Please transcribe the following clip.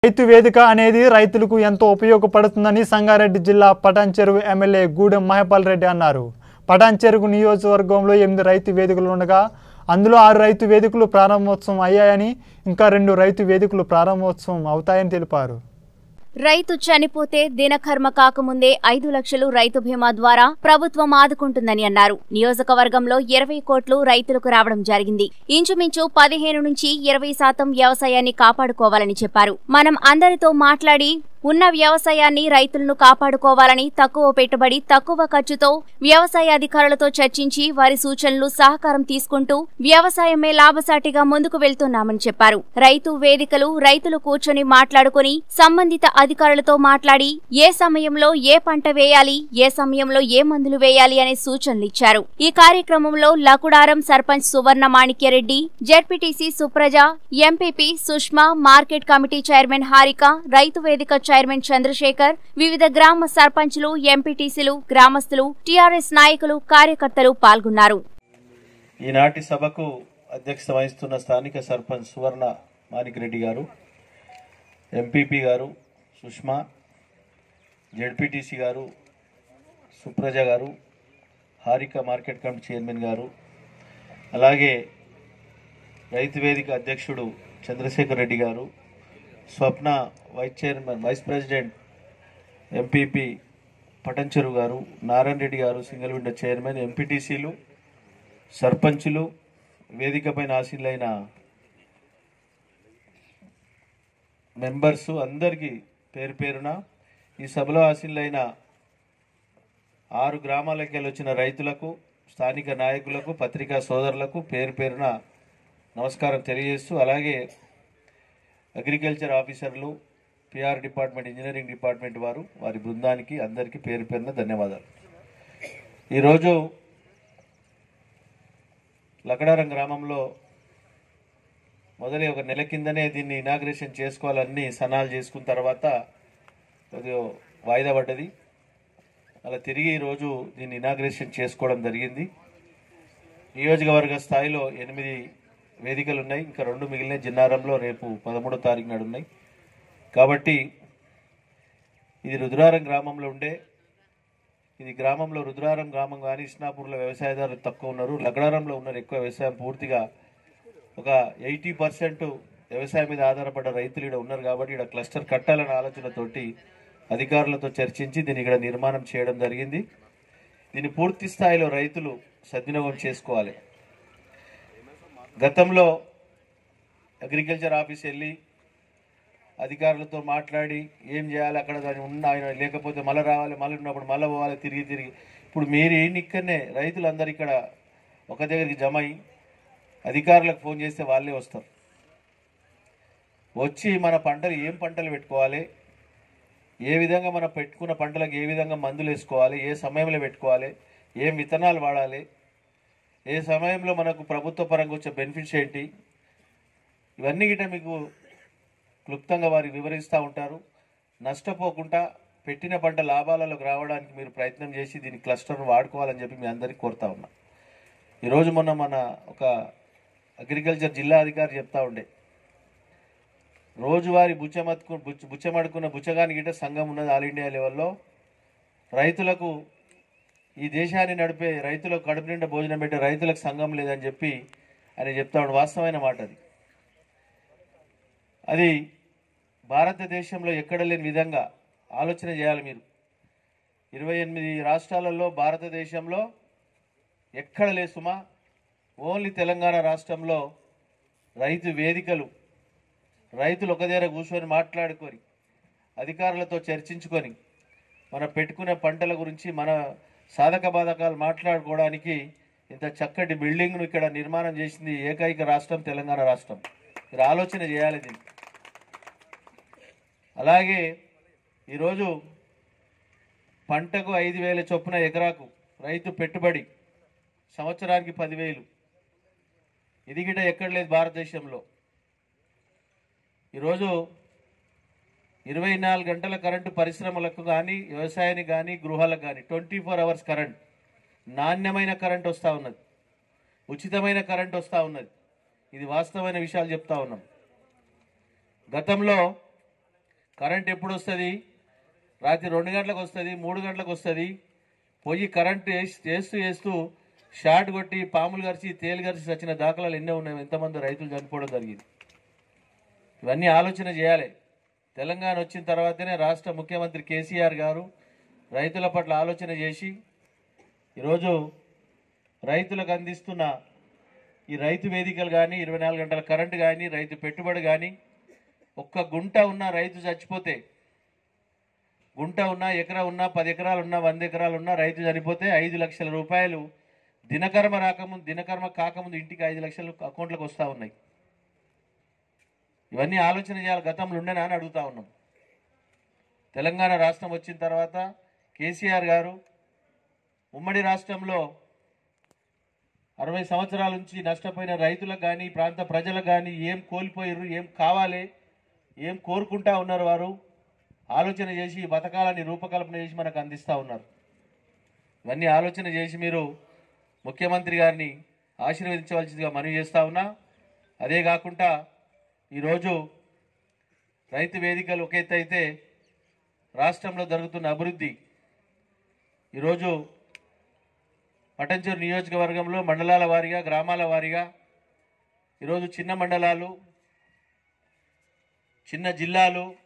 రైతు వేదిక అనేది రైతులకు ఎంతో ఉపయోగపడుతుందని సంగారెడ్డి జిల్లా పటాన్చెరువు ఎమ్మెల్యే గూడెం మహపాల్ రెడ్డి అన్నారు పటాన్చెరువు నియోజకవర్గంలో ఎనిమిది రైతు వేదికలు ఉండగా అందులో ఆరు రైతు వేదికలు ప్రారంభోత్సవం అయ్యాయని ఇంకా రెండు రైతు వేదికలు ప్రారంభోత్సవం అవుతాయని తెలిపారు రైతు చనిపోతే దినకర్మ కాకముందే ఐదు లక్షలు రైతు బీమా ద్వారా ప్రభుత్వం ఆదుకుంటుందని అన్నారు నియోజకవర్గంలో ఇరవై కోట్లు రైతులకు రావడం జరిగింది ఇంచుమించు పదిహేను నుంచి ఇరవై శాతం వ్యవసాయాన్ని కాపాడుకోవాలని చెప్పారు మనం అందరితో మాట్లాడి ఉన్న వ్యవసాయాన్ని రైతులను కాపాడుకోవాలని తక్కువ పెట్టుబడి తక్కువ ఖర్చుతో వ్యవసాయ అధికారులతో చర్చించి వారి సూచనలు సహకారం తీసుకుంటూ వ్యవసాయమే లాభసాటిగా ముందుకు వెళ్తున్నామని చెప్పారు రైతు వేదికలు రైతులు కూర్చొని మాట్లాడుకుని సంబంధిత అధికారులతో మాట్లాడి ఏ సమయంలో ఏ పంట వేయాలి ఏ సమయంలో ఏ మందులు వేయాలి అనే సూచనలు ఇచ్చారు ఈ కార్యక్రమంలో Lakdaram sarpanch Suvarna Manikyareddy ZPTC Supraja MPP Sushma market committee chairman Harika రైతు వేదిక చైర్మన్ చంద్రశేఖర్ వివిధ గ్రామ సర్పంచ్లు ఎంపీటీసీలు గ్రామస్తులు టీఆర్ఎస్ నాయకులు కార్యకర్తలు పాల్గొన్నారు ఈనాటి సభకు అధ్యక్షత వహిస్తున్న స్థానిక సర్పంచ్ సువర్ణ మాణిక్రెడ్డి గారు ఎంపీపీ గారు సుష్మా జెడ్పీటీసీ గారు సుప్రజ గారు హారిక మార్కెట్ కమిటీ చైర్మన్ గారు అలాగే రైతు వేదిక అధ్యక్షుడు చంద్రశేఖర్ రెడ్డి గారు Swapna vice chairman vice president MPP Patancheru గారు నారాయణ రెడ్డి గారు సింగిల్ విండో చైర్మన్ ఎంపీటీసీలు సర్పంచులు వేదికపైన ఆశీలైన మెంబర్స్ అందరికీ పేరు పేరున ఈ సభలో ఆశీలైన ఆరు గ్రామాలకి వెళ్ళి వచ్చిన రైతులకు స్థానిక నాయకులకు పత్రికా సోదరులకు పేరు పేరున నమస్కారం తెలియజేస్తూ అలాగే అగ్రికల్చర్ ఆఫీసర్లు పిఆర్ డిపార్ట్మెంట్ ఇంజనీరింగ్ డిపార్ట్మెంట్ వారు వారి బృందానికి అందరికీ పేరు పేరున ధన్యవాదాలు ఈరోజు లకడారం గ్రామంలో మొదలై ఒక నెల కిందనే దీన్ని ఇనాగ్రేషన్ చేసుకోవాలని సన్నాలు చేసుకున్న తర్వాత కొద్దిగా వాయిదా పడ్డది అలా తిరిగి ఈరోజు దీన్ని ఇనాగ్రేషన్ చేసుకోవడం జరిగింది నియోజకవర్గ స్థాయిలో ఎనిమిది వేదికలు ఉన్నాయి ఇంకా రెండు మిగిలిన జిన్నారంలో రేపు పదమూడో తారీఖు నాడు ఉన్నాయి కాబట్టి ఇది రుద్రారం గ్రామంలో ఉండే ఇది గ్రామంలో రుద్రారం గ్రామం కానీ ఇస్నాపూర్లో వ్యవసాయదారులు తక్కువ ఉన్నారు లగడారంలో ఉన్నారు ఎక్కువ వ్యవసాయం పూర్తిగా ఒక ఎయిటీ పర్సెంట్ వ్యవసాయం మీద ఆధారపడ్డ రైతులు ఇక్కడ ఉన్నారు కాబట్టి ఇక్కడ క్లస్టర్ కట్టాలనే ఆలోచనతోటి అధికారులతో చర్చించి దీన్ని ఇక్కడ నిర్మాణం చేయడం జరిగింది దీన్ని పూర్తి స్థాయిలో రైతులు సద్వినియోగం చేసుకోవాలి గతంలో అగ్రికల్చర్ ఆఫీస్ వెళ్ళి అధికారులతో మాట్లాడి ఏం చేయాలి అక్కడ దాని ఉన్న ఆయన లేకపోతే మళ్ళీ రావాలి మళ్ళీ ఉన్నప్పుడు మళ్ళీ పోవాలి తిరిగి తిరిగి ఇప్పుడు మీరు ఈయన ఇక్కడనే రైతులందరూ ఇక్కడ ఒక దగ్గరికి జమ అయ్యి అధికారులకు ఫోన్ చేస్తే వాళ్ళే వస్తారు వచ్చి మన పంటలు ఏం పంటలు పెట్టుకోవాలి ఏ విధంగా మనం పెట్టుకున్న పంటలకు ఏ విధంగా మందులు వేసుకోవాలి ఏ సమయంలో పెట్టుకోవాలి ఏం విత్తనాలు వాడాలి ఏ సమయంలో మనకు ప్రభుత్వ పరంగా వచ్చే బెనిఫిట్స్ ఏంటి ఇవన్నీ గిట్ట మీకు క్లుప్తంగా వారు వివరిస్తూ ఉంటారు నష్టపోకుండా పెట్టిన పంట లాభాలలోకి రావడానికి మీరు ప్రయత్నం చేసి దీని క్లస్టర్ను వాడుకోవాలని చెప్పి మీ అందరికీ కోరుతా ఉన్నా ఈరోజు మొన్న మన ఒక అగ్రికల్చర్ జిల్లా అధికారి చెప్తా ఉండే రోజువారీ బుచ్చమత్కు బుచ్చ బుచ్చమడుకున్న బుచ్చగాని గిట్ట సంఘం ఉన్నది ఆల్ ఇండియా లెవెల్లో రైతులకు ఈ దేశాన్ని నడిపే రైతులకు కడుపు నిండా భోజనం పెట్టే రైతులకు సంఘం లేదని చెప్పి ఆయన చెప్తా ఉండే వాస్తవమైన మాట అది అది భారతదేశంలో ఎక్కడ లేని విధంగా ఆలోచన చేయాలి మీరు ఇరవై ఎనిమిది రాష్ట్రాలలో భారతదేశంలో ఎక్కడ లేదు సుమా ఓన్లీ తెలంగాణ రాష్ట్రంలో రైతు వేదికలు రైతులు ఒక దగ్గర కూర్చొని మాట్లాడుకొని అధికారులతో చర్చించుకొని మన పెట్టుకునే పంటల గురించి మన సాధక బాధకాలు మాట్లాడుకోవడానికి ఇంత చక్కటి బిల్డింగ్ను ఇక్కడ నిర్మాణం చేసింది ఏకైక రాష్ట్రం తెలంగాణ రాష్ట్రం మీరు ఆలోచన చేయాలి దీన్ని అలాగే ఈరోజు పంటకు ఐదు వేల చొప్పున ఎకరాకు రైతు పెట్టుబడి సంవత్సరానికి పదివేలు ఇది గిట ఎక్కడ లేదు భారతదేశంలో ఈరోజు ఇరవై నాలుగు గంటల కరెంటు పరిశ్రమలకు కానీ వ్యవసాయానికి కానీ గృహాలకు కానీ ట్వంటీ ఫోర్ అవర్స్ కరెంట్ నాణ్యమైన కరెంట్ వస్తూ ఉన్నది ఉచితమైన కరెంట్ వస్తూ ఉన్నది ఇది వాస్తవమైన విషయాలు చెప్తా ఉన్నాం గతంలో కరెంట్ ఎప్పుడు వస్తుంది రాత్రి రెండు గంటలకు వస్తుంది మూడు గంటలకు వస్తుంది పోయి కరెంట్ వేసి చేస్తూ వేస్తూ షార్ట్ కొట్టి పాములు గరిచి తేలు గరిచి వచ్చిన దాఖలాలు ఎన్నో ఉన్నాయి ఎంతమంది రైతులు చనిపోవడం జరిగింది ఇవన్నీ ఆలోచన చేయాలి తెలంగాణ వచ్చిన తర్వాతనే రాష్ట్ర ముఖ్యమంత్రి కేసీఆర్ గారు రైతుల పట్ల ఆలోచన చేసి ఈరోజు రైతులకు అందిస్తున్న ఈ రైతు వేదికలు కానీ ఇరవై నాలుగు గంటల కరెంటు కానీ రైతు పెట్టుబడి కానీ ఒక్క గుంట ఉన్న రైతు చచ్చిపోతే గుంట ఉన్నా ఎకరా ఉన్నా పది ఎకరాలు ఉన్నా వంద ఎకరాలు ఉన్నా రైతు చనిపోతే ఐదు లక్షల రూపాయలు దినకర్మ రాకముందు దినకర్మ కాకముందు ఇంటికి ఐదు లక్షలు అకౌంట్లకు వస్తూ ఉన్నాయి ఇవన్నీ ఆలోచన చేయాలి గతంలో ఉండేనా అని అడుగుతా ఉన్నాం తెలంగాణ రాష్ట్రం వచ్చిన తర్వాత కేసీఆర్ గారు ఉమ్మడి రాష్ట్రంలో అరవై సంవత్సరాల నుంచి నష్టపోయిన రైతులకు కానీ ప్రాంత ప్రజలకు కానీ ఏం కోల్పోయారు ఏం కావాలి ఏం కోరుకుంటా ఉన్నారు వారు ఆలోచన చేసి ఈ పథకాలని రూపకల్పన చేసి మనకు అందిస్తూ ఉన్నారు ఇవన్నీ ఆలోచన చేసి మీరు ముఖ్యమంత్రి గారిని ఆశీర్వదించవలసిందిగా మనవి చేస్తా ఉన్నా అదే కాకుండా ఈరోజు రైతు వేదికలు ఒక ఎత్తు అయితే రాష్ట్రంలో జరుగుతున్న అభివృద్ధి ఈరోజు పటంచూరు నియోజకవర్గంలో మండలాల వారీగా గ్రామాల వారీగా ఈరోజు చిన్న మండలాలు చిన్న జిల్లాలు